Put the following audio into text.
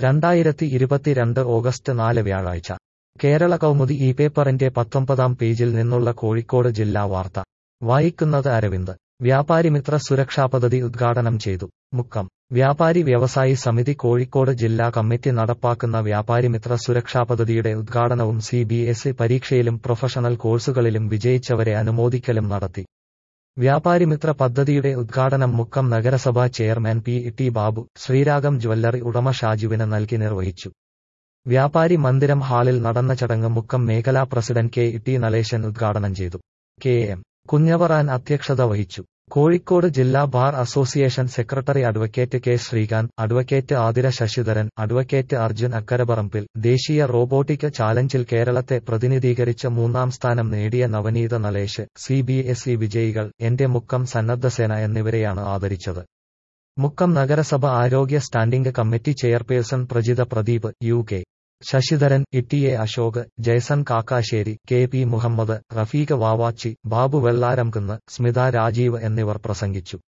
രണ്ടായിരത്തി ഇരുപത്തിരണ്ട് ഓഗസ്റ്റ് നാല് വ്യാഴാഴ്ച കേരള കൗമുദി ഈ പേപ്പറിന്റെ പത്തൊമ്പതാം പേജിൽ നിന്നുള്ള കോഴിക്കോട് ജില്ലാ വാർത്ത വായിക്കുന്നത് അരവിന്ദ് വ്യാപാരിമിത്ര സുരക്ഷാ പദ്ധതി ഉദ്ഘാടനം ചെയ്തു മുക്കം വ്യാപാരി വ്യവസായി സമിതി കോഴിക്കോട് ജില്ലാ കമ്മിറ്റി നടപ്പാക്കുന്ന വ്യാപാരിമിത്ര സുരക്ഷാ പദ്ധതിയുടെ ഉദ്ഘാടനവും സി ബി എസ് ഇ പരീക്ഷയിലും പ്രൊഫഷണൽ കോഴ്സുകളിലും വിജയിച്ചവരെ അനുമോദിക്കലും നടത്തി വ്യാപാരിമിത്ര പദ്ധതിയുടെ ഉദ്ഘാടനം മുക്കം നഗരസഭാ chairman P T Babu Sreeragam jewellery ഉടമ ഷാജുവിന് നൽകി നിർവഹിച്ചു വ്യാപാരി മന്ദിരം ഹാളിൽ നടന്ന ചടങ്ങ് മുക്കം മേഖലാ പ്രസിഡന്റ് കെ ടി നലേശൻ ഉദ്ഘാടനം ചെയ്തു കെ എം കുഞ്ഞവറാൻ അധ്യക്ഷത വഹിച്ചു കോഴിക്കോട് ജില്ലാ bar association secretary advocate K Sreekanth advocate Athira Sasidharan advocate Arjun Akkaraparambil ദേശീയ റോബോട്ടിക് ചാലഞ്ചിൽ കേരളത്തെ പ്രതിനിധീകരിച്ച് മൂന്നാം സ്ഥാനം നേടിയ Navaneetha Nalesh C B S E വിജയികൾ എന്റെ മുക്കം സന്നദ്ധസേന എന്നിവരെയാണ് ആദരിച്ചത് മുക്കം നഗരസഭ ആരോഗ്യ standing committee chairperson Prajitha Pradeep U K Sasidharan E A Ashok Jaison Kakkassery K P Muhammad Rafeeq Vavachi Babu Vellaramkunnu Smitha Rajeev എന്നിവർ പ്രസംഗിച്ചു